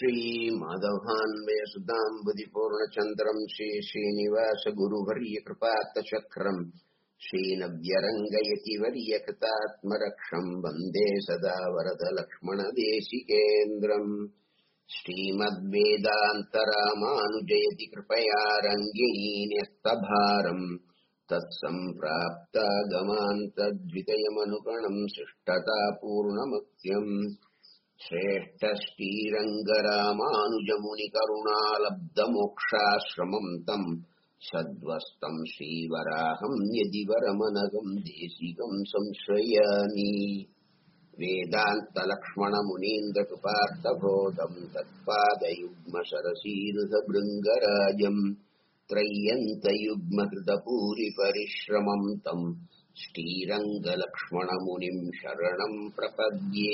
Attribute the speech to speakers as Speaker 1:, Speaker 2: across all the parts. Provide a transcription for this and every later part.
Speaker 1: श्रीमाधवान्वयसुताम्बुदिपूर्णचन्द्रम् श्रीश्रीनिवासगुरुवर्यकृपात्तचक्रम् श्रीनव्यरङ्गयति वर्यकृतात्मरक्षम् वन्दे सदा वरदलक्ष्मणदेशिकेन्द्रम् श्रीमद्वेदान्तरामानुजयति कृपया रङ्गिणीन्यस्तभारम् तत्सम्प्राप्तागमान्तद्वितयमनुगणम् शिष्टता पूर्णमत्यम् श्रेष्ठश्रीरङ्गरामानुजमुनिकरुणालब्धमोक्षाश्रमम् तम् सद्वस्तम् श्रीवराहम् यदि वरमनघम् देशिकम् संश्रयामि वेदान्तलक्ष्मणमुनीन्द्रकृपार्थबोधम् तत्पादयुग्मशरसीरुधभृङ्गराजम् त्रय्यन्तयुग्मकृतपूरिपरिश्रमम् तम् श्रीरङ्गलक्ष्मणमुनिम् शरणम् प्रपद्ये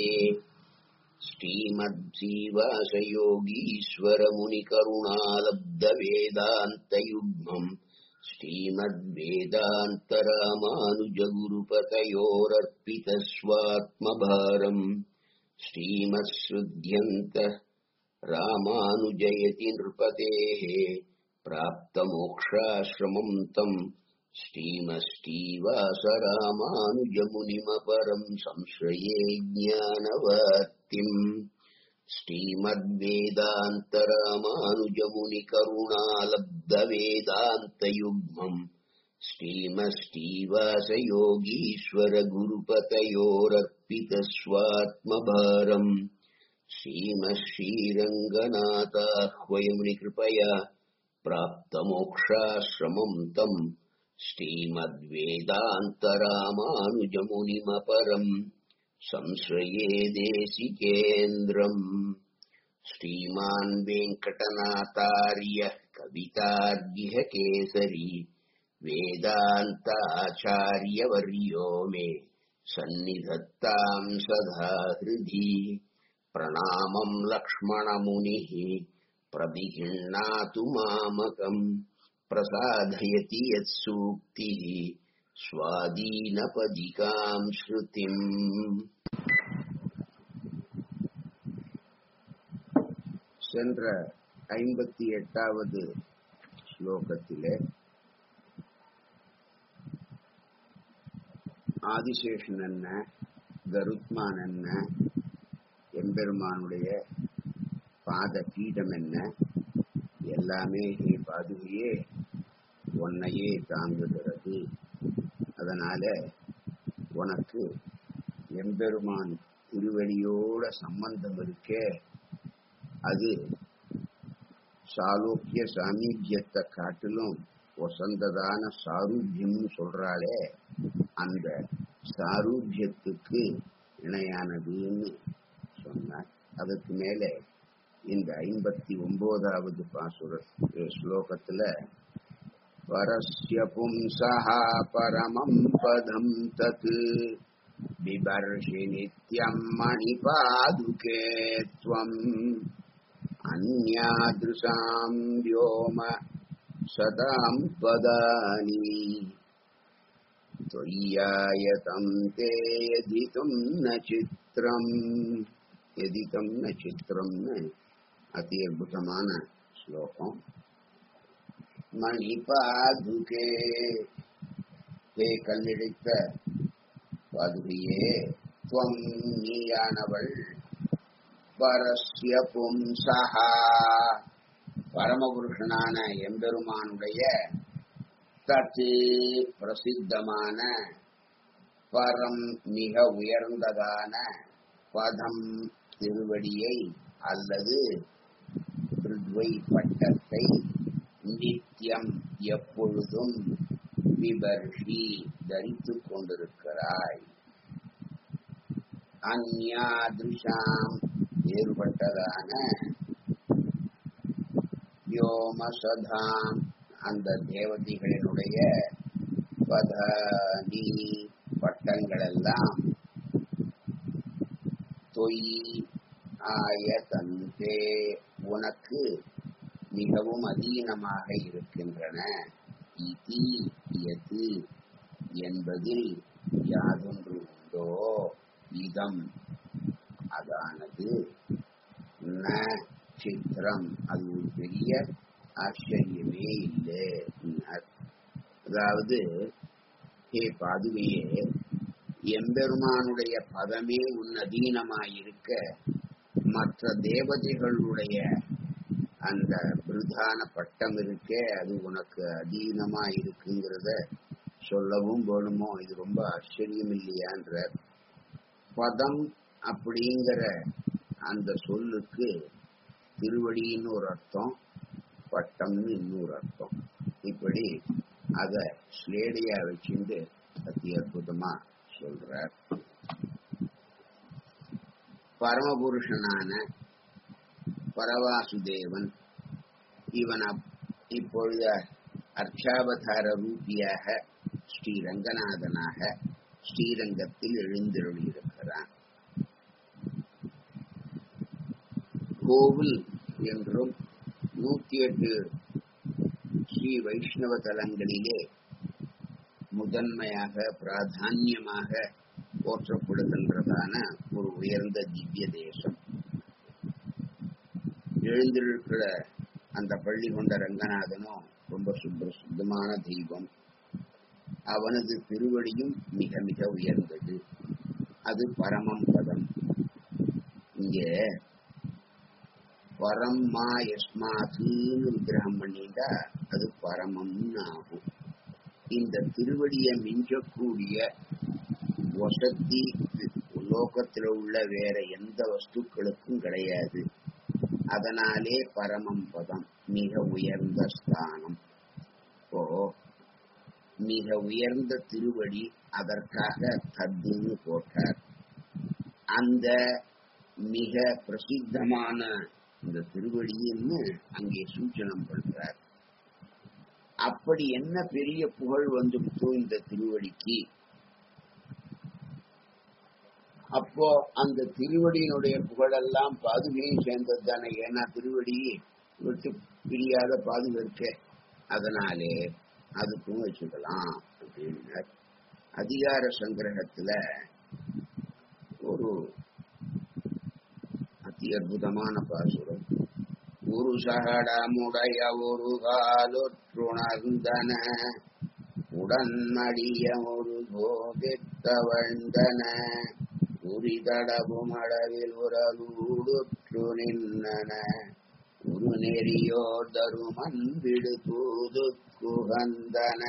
Speaker 1: श्रीमद्जीवासयोगीश्वरमुनिकरुणालब्धवेदान्तयुग्मम् श्रीमद्वेदान्तरामानुजगुरुपतयोरर्पितस्वात्मभारम् श्रीमत्सृध्यन्त रामानुजयति नृपतेः प्राप्तमोक्षाश्रमम् तम् श्रीमश्रीवासरामानुजमुनिमपरम् संश्रये ज्ञानवर्तिम् श्रीमद्वेदान्तरामानुजमुनिकरुणालब्धवेदान्तयुग्मम् श्रीमश्रीवासयोगीश्वरगुरुपतयोरर्पितस्वात्मभारम् श्रीमश्रीरङ्गनाथाह्वयमुनिकृपया प्राप्तमोक्षाश्रमम् तम् श्रीमद्वेदान्तरामानुजमुनिमपरम् संश्रये देशिकेन्द्रम् श्रीमान् वेङ्कटनाथार्य कवितार्यः केसरी वेदान्ताचार्यवर्यो मे सन्निधत्ताम् सदा हृदि प्रणामम् लक्ष्मणमुनिः प्रविगृह्णातु मामकम् प्रसादयति यत्सूक्तिः स्वादीनपदिकाम् श्रुतिम् சென்ற ஐம்பத்தி எட்டாவது ஸ்லோகத்திலே ஆதிசேஷன் என்ன கருத்மான் என்ன எம்பெருமானுடைய பாத பீடம் என்ன எல்லாமே ஹே பாதுகையே உன்னையே தாங்குகிறது அதனால உனக்கு எம்பெருமான் திருவடியோட சம்பந்தம் இருக்கே அது சாலோக்கிய சாமீபியத்தை காட்டிலும் வசந்ததான சாரூபியம்னு சொல்றாளே அந்த சாரூபியத்துக்கு இணையானதுன்னு சொன்னார் அதுக்கு மேலே இந்த ஐம்பத்தி ஒன்பதாவது பாசுர ஸ்லோகத்துல வரஸ்ய பும்சா பரமம் பதம் தத் பிபர்ஷி நித்யம் மணிபாதுகே त्वम् अन्यादृशाम् व्योम सदाम् पदानि त्वय्यायतम् ते यदितुम् न चित्रम् यदितम् न चित्रம்னு அதி அற்புதமான ஸ்லோகம் மணிபாதுகே ஹே கல்லிழைத்த பாதுகையே துவம் நீயானவள் பரஸ்ய பும்சஹா பரமபுருஷனான எம்பெருமானுடைய தத்து பிரசித்தமான பரம் மிக உயர்ந்ததான பதம் திருவடியை அல்லது பிருத்வை பட்டத்தை நித்தியம் எப்பொழுதும் விபர்ஷி தரித்துக் கொண்டிருக்கிறாய் அந்யாதிருஷாம் வேறுபட்டதான வியோமசதாம் அந்த தேவதைகளினுடைய பதானி பட்டங்களெல்லாம் தொய் ஆயதந்தே உனக்கு மிகவும் அதீனமாக இருக்கின்றன இதி எது என்பதில் யாதொன்று உண்டோ இதம் அதானது ந சித்திரம் அது ஒரு பெரிய ஆச்சரியமே இல்லை அதாவது ஹே பாதுகையே எம்பெருமானுடைய பதமே உன் அதீனமாயிருக்க மற்ற தேவதைகளுடைய அந்த பிரதான பட்டம் இருக்கே அது உனக்கு அதீனமா இருக்குங்கிறத சொல்லவும் வேணுமோ இது ரொம்ப ஆச்சரியம் இல்லையான்ற பதம் அப்படிங்கிற அந்த சொல்லுக்கு திருவடின்னு ஒரு அர்த்தம் பட்டம்னு இன்னொரு அர்த்தம் இப்படி அத ஸ்லேடியா வச்சுட்டு அத்தி அற்புதமா சொல்றார் பரமபுருஷனான பரவாசுதேவன் இவன் இப்பொழுது அர்ச்சாவதார ரூபியாக ஸ்ரீரங்கநாதனாக ஸ்ரீரங்கத்தில் எழுந்தருளியிருக்கிறான் கோவில் என்றும் நூத்தி எட்டு ஸ்ரீ வைஷ்ணவ தலங்களிலே முதன்மையாக பிராதான்யமாக போற்றப்படுகின்றதான ஒரு உயர்ந்த திவ்ய தேசம் எழுந்திருக்கிற அந்த பள்ளி கொண்ட ரங்கநாதனும் ரொம்ப சுத்த சுத்தமான தெய்வம் அவனது திருவடியும் மிக மிக உயர்ந்தது அது பரமம் பதம் இங்க பரம்மா யஸ்மாதுன்னு விக்கிரகம் பண்ணிட்டா அது பரமம்னு ஆகும் இந்த திருவடியை மிஞ்சக்கூடிய வசதி லோகத்தில் உள்ள வேற எந்த வஸ்துக்களுக்கும் கிடையாது அதனாலே பரமம் பதம் மிக உயர்ந்த ஸ்தானம் இப்போ மிக உயர்ந்த திருவடி அதற்காக தத்துன்னு போட்டார் அந்த மிக பிரசித்தமான இந்த திருவடின்னு அங்கே சூச்சனம் பண்றார் அப்படி என்ன பெரிய புகழ் வந்துவிட்டோ இந்த திருவடிக்கு அப்போ அந்த திருவடியினுடைய புகழெல்லாம் பாதுகையும் சேர்ந்தது தானே ஏன்னா திருவடி விட்டு பிரியாத பாதுகாக்க அதனாலே அதுக்கும் வச்சுக்கலாம் அப்படின்னு அதிகார சங்கிரகத்துல ஒரு அதி அற்புதமான பாசுரம் ஒரு சகடமுடைய ஒரு காலொற்றுணர்ந்தன உடன்மடிய ஒரு போதித்தவழ்ந்தன உரிதடவும் அளவில் உறலூடுற்று நின்றன ஒரு நெறியோர் தருமன் விடு தூது குகந்தன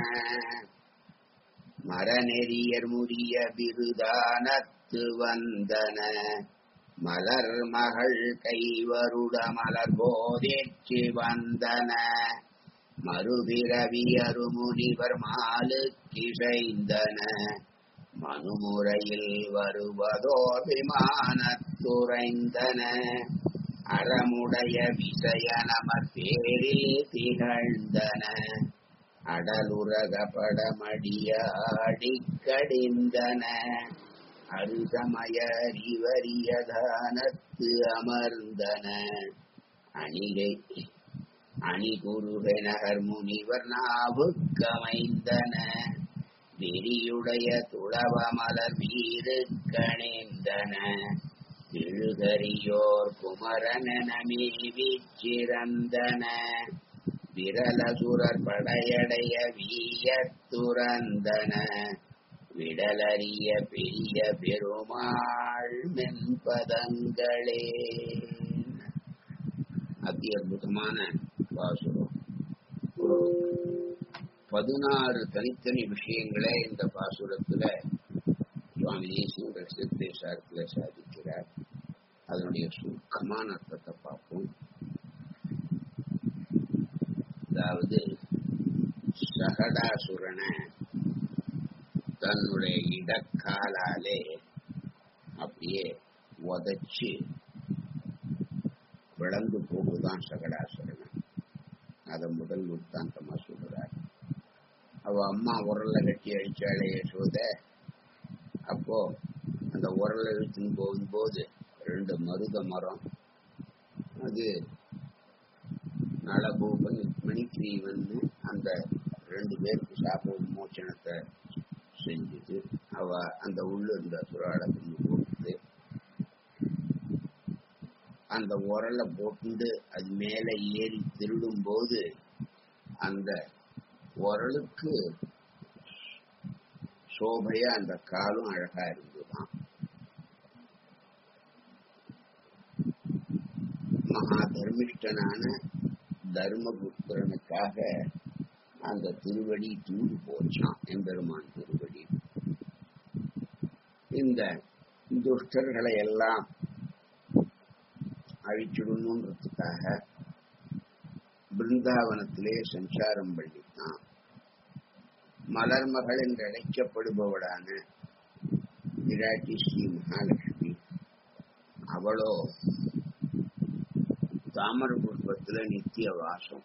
Speaker 1: மரநெறியர் முறிய பிருதானத்து வந்தன மலர் மகள் கைவருட மலர் போதேற்றி வந்தன மறுபிறவி அருமுனிவர் மாலுக்கிசைந்தன மனுமுறையில் வருவதோர் விமானத்துறைந்தன அறமுடைய விசயனமர் பேரில் திகழ்ந்தன அடலுரகப்படமடியாடி கடிந்தன அருகமய அறிவரியதானத்து அமர்ந்தன அணிகை அணிகுருகனகர் முனிவர் நாவுக்கமைந்தன வெறியுடைய துளவ மலர் வீரு கணிந்தன விழுகரியோர் குமரனென மேவிச்சிறந்தன விரலசுரர் படையடைய வீயத்துறந்தன விடலறிய பெரிய பெருமாள் மென்பதங்களே அதி அற்புதமான பாசுரம் பதினாறு தனித்தனி விஷயங்களை இந்த பாசுரத்துல சுவாமி தேசியங்கள் சித்தேசாரத்துல சாதிக்கிறார் அதனுடைய சுருக்கமான அர்த்தத்தை பார்ப்போம் அதாவது சகடாசுரனை தன்னுடைய இடக்காலாலே அப்படியே உதச்சு விளந்து போகுதான் சகடாசுரன் அத முதல் உத்தாந்தமா சொல்றார் அவ அம்மா உரல்ல கட்டி அடிச்சாலே யசோத அப்போ அந்த உரல் இழுத்துன்னு போகும்போது ரெண்டு மருத மரம் அது நலபூபன் மணிக்கிரி வந்து அந்த ரெண்டு பேருக்கு சாப விமோச்சனத்தை செஞ்சுட்டு அவ அந்த உள்ள இருந்த சுறாட கொண்டு போட்டு அந்த உரலை போட்டு அது மேல ஏறி திருடும் போது அந்த உரலுக்கு சோபையா அந்த காலும் அழகா இருந்துதான் மகா தர்மிஷ்டனான தர்மபுத்திரனுக்காக அந்த திருவடி தூது போச்சான் எம்பெருமான் திருவடி இந்த துஷ்டர்களை எல்லாம் அழிச்சிடணுன்றதுக்காக பிருந்தாவனத்திலே சஞ்சாரம் பண்ணித்தான் மலர்மகள் என்று அழைக்கப்படுபவளான விராட்டி ஸ்ரீ மகாலட்சுமி அவளோ தாமர புஷ்பத்துல நித்திய வாசம்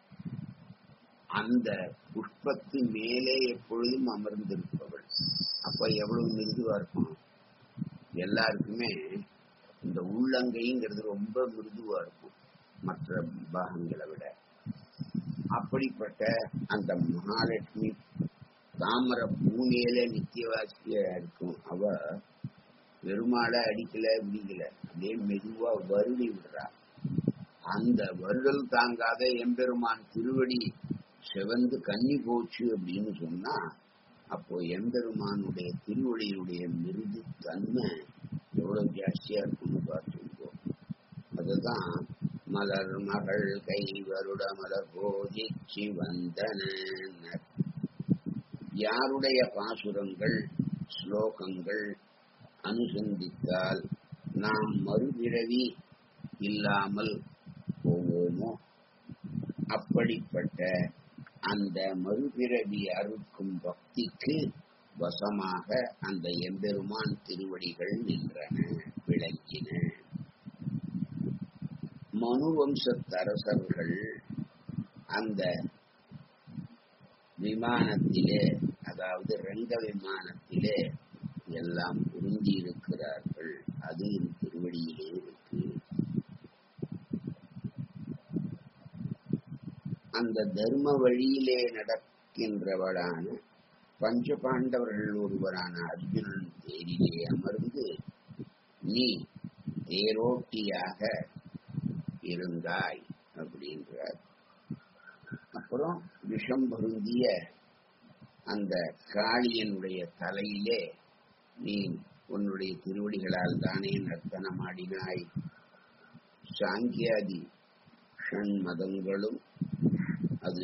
Speaker 1: அந்த புஷ்பத்து மேலே எப்பொழுதும் அமர்ந்திருப்பவள் அப்ப எவ்வளவு மிருதுவா இருக்கும் எல்லாருக்குமே இந்த உள்ளங்கைங்கிறது ரொம்ப மிருதுவா இருக்கும் மற்ற பாகங்களை விட அப்படிப்பட்ட அந்த மகாலட்சுமி தாமர பூமியில நித்தியவாசியா இருக்கும் அவ பெருமாளை அடிக்கல விடிக்கல அப்படியே மெதுவா வருடி விடுறா அந்த வருடல் தாங்காத எம்பெருமான் திருவடி செவந்து கன்னி போச்சு அப்படின்னு சொன்னா அப்போ எம்பெருமானுடைய திருவடியினுடைய மிருது தன்மை எவ்வளவு ஜாஸ்தியா இருக்குன்னு பார்த்துருக்கோம் அதுதான் மலர் மகள் கை வருட மலர் போதிச்சு வந்தன யாருடைய பாசுரங்கள் ஸ்லோகங்கள் அனுசந்தித்தால் நாம் மறுபிறவி இல்லாமல் போவோமோ அப்படிப்பட்ட அந்த மறுபிறவி அறுக்கும் பக்திக்கு வசமாக அந்த எம்பெருமான் திருவடிகள் நின்றன விளங்கின மனு வம்சத்தரசர்கள் அந்த விமானத்திலே அதாவது ரங்க விமானத்திலே எல்லாம் புரிஞ்சி இருக்கிறார்கள் அது என் திருவடியிலே இருக்கு அந்த தர்ம வழியிலே நடக்கின்றவளான பஞ்ச பாண்டவர்கள் ஒருவரான அர்ஜுனன் தேரிலே அமர்ந்து நீ தேரோட்டியாக இருந்தாய் அப்படின்றார் அப்புறம் விஷம் பொருந்திய அந்த காளியனுடைய தலையிலே நீ உன்னுடைய திருவடிகளால் தானே நர்த்தனமாடினாய் சாங்கியாதி ஷண் மதங்களும் அது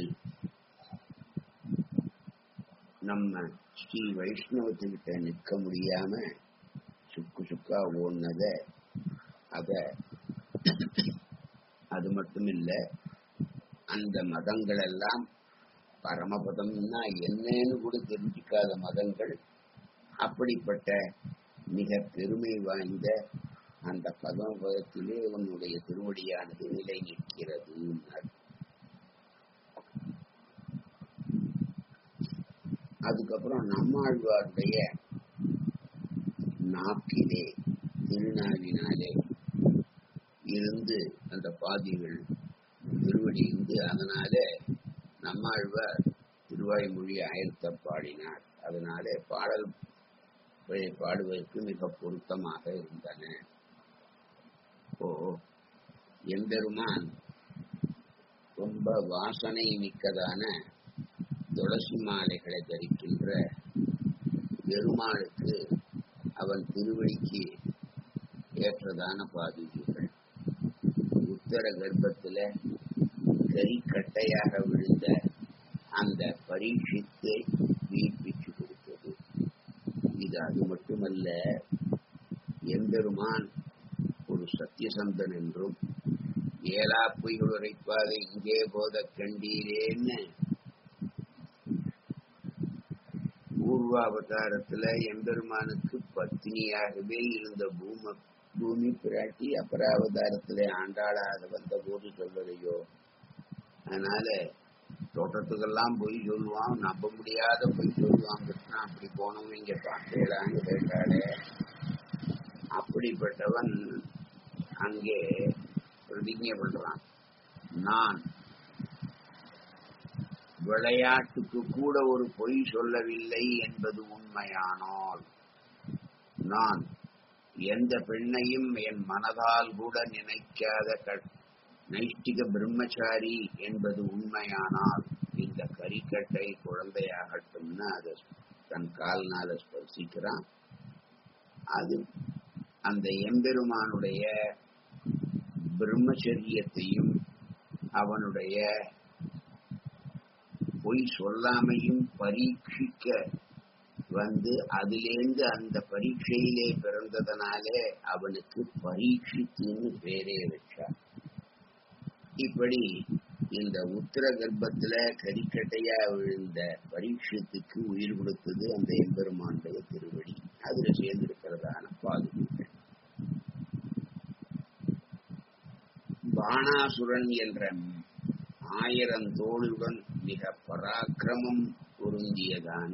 Speaker 1: நம்ம ஸ்ரீ வைஷ்ணவத்துக்கிட்ட நிற்க முடியாம சுக்கு சுக்கா ஓடுனத அத அது மட்டும் இல்ல அந்த மதங்கள் எல்லாம் பரமபதம்னா என்னன்னு கூட தெரிஞ்சுக்காத மதங்கள் அப்படிப்பட்ட மிக பெருமை வாய்ந்த அந்த பதமபதத்திலே உன்னுடைய திருவடியானது நிலை நிற்கிறது அதுக்கப்புறம் நம்மாழ்வாருடைய நாக்கிலே திருநாவினாலே இருந்து அந்த பாதிகள் திருவடி இருந்து அதனால நம்மாழ்வார் திருவாய்மொழி ஆயத்த பாடினார் அதனாலே பாடல் பாடுவதற்கு மிக பொருத்தமாக இருந்தன இப்போ எம்பெருமான் ரொம்ப வாசனை மிக்கதான துளசி மாலைகளை தரிக்கின்ற பெருமாளுக்கு அவன் திருவடிக்கு ஏற்றதான பாதுகைகள் உத்தர கர்ப்பத்துல கரிக்கட்டையாக விழுந்த அந்த பரீட்சித்தை வீழ்ப்பிச்சு கொடுத்தது இது அது மட்டுமல்ல எம்பெருமான் ஒரு சத்தியசந்தன் என்றும் ஏலா பொய்கள் உரைப்பாத இங்கே போத கண்டீரேன்னு பூர்வாவதாரத்துல எம்பெருமானுக்கு பத்தினியாகவே இருந்த பூம பூமி பிராட்டி அபராவதாரத்திலே ஆண்டாளாக வந்த போது சொல்லலையோ அதனால தோட்டத்துக்கெல்லாம் போய் சொல்லுவான் நம்ப முடியாத போய் சொல்லுவான் கிருஷ்ணா அப்படி போனவங்க இங்க பார்த்தேடான்னு கேட்டாளே அப்படிப்பட்டவன் அங்கே பிரதிஜை பண்றான் நான் விளையாட்டுக்கு கூட ஒரு பொய் சொல்லவில்லை என்பது உண்மையானால் நான் எந்த பெண்ணையும் என் மனதால் கூட நினைக்காத க- நைஷ்டிக பிரம்மச்சாரி என்பது உண்மையானால் இந்த கரிக்கட்டை குழந்தையாகட்டும்னு அதை தன் கால்னால ஸ்பர்சிக்கிறான் அது அந்த எம்பெருமானுடைய பிரம்மச்சரியத்தையும் அவனுடைய பொய் சொல்லாமையும் பரீட்சிக்க வந்து அதிலேந்து அந்த பரீட்சையிலே பிறந்ததனாலே அவனுக்கு பரீட்சித்துன்னு பேரே வச்சார் இப்படி இந்த உத்தர கர்ப்பத்துல கரிக்கட்டையா விழுந்த பரீட்சத்துக்கு உயிர் கொடுத்தது அந்த எம்பெருமானுடைய திருவடி அதுல சேர்ந்திருக்கிறதான பாதுகாப்பு பாணாசுரன் என்ற ஆயிரம் தோளுடன் மிக பராக்கிரமம் பொருந்தியதான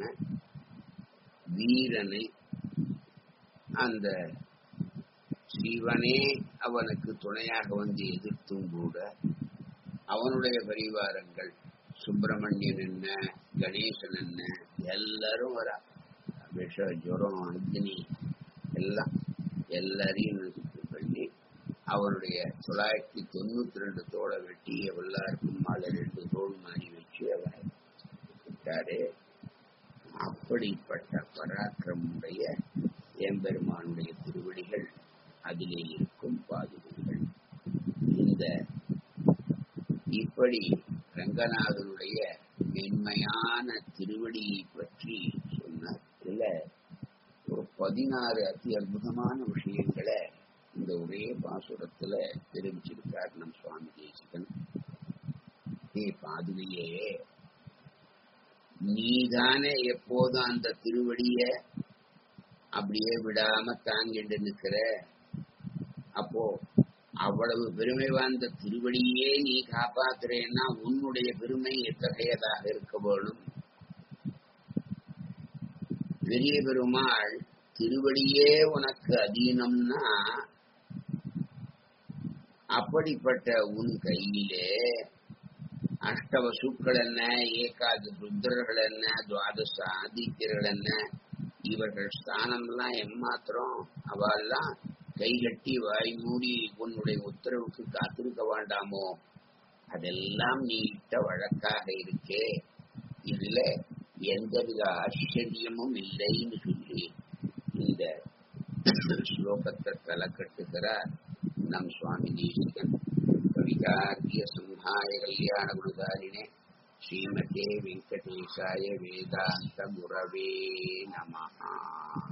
Speaker 1: வீரனை அந்த சிவனே அவனுக்கு துணையாக வந்து எதிர்த்தும் கூட அவனுடைய பரிவாரங்கள் சுப்பிரமணியன் என்ன கணேசன் என்ன எல்லாரும் வரா விஷ ஜுரம் அக்னி எல்லாம் எல்லாரையும் நிறுத்தி பண்ணி அவனுடைய தொள்ளாயிரத்தி தொண்ணூத்தி ரெண்டு தோலை வெட்டி எல்லாருக்கும் மேல ரெண்டு தோல் மாறி வச்சு அவனை விட்டாரு அப்படிப்பட்ட பராக்கிரமுடைய எம்பெருமானுடைய திருவடிகள் அதிலே இருக்கும் பாதுகாங்கள் இந்த இப்படி ரங்கநாதனுடைய மென்மையான திருவடியை பற்றி சொன்னார் இல்ல ஒரு பதினாறு அதி அற்புதமான விஷயங்களை இந்த ஒரே பாசுரத்துல தெரிவிச்சிருக்கார் நம் சுவாமி தேசிகன் ஏ பாதுகையே நீதானே எப்போதும் அந்த திருவடிய அப்படியே விடாம தாங்கிட்டு நிக்கிற அப்போ அவ்வளவு பெருமை வாய்ந்த திருவடியே நீ காப்பாத்துறேன்னா உன்னுடைய பெருமை எத்தகையதாக இருக்க வேணும் பெரிய பெருமாள் திருவடியே உனக்கு அதீனம்னா அப்படிப்பட்ட உன் கையிலே அஷ்டவசுக்கள் என்ன ஏகாத ருத்ரர்கள் என்ன துவாதச ஆதித்யர்கள் என்ன இவர்கள் ஸ்தானம்லாம் எம்மாத்திரம் அவெல்லாம் கைகட்டி வாய் மூடி உன்னுடைய உத்தரவுக்கு காத்திருக்க வேண்டாமோ அதெல்லாம் நீ இட்ட வழக்காக இருக்கே இதுல எந்தவித ஆச்சரியமும் இல்லைன்னு சொல்லி இந்த ஸ்லோகத்தை தலை கட்டுகிறார் நம் சுவாமி தேசிகன் கவிகார்த்திய சிம்ஹாய கல்யாண குணதாரிணே ஸ்ரீமதே வெங்கடேசாய வேதாந்த குரவே நமஹா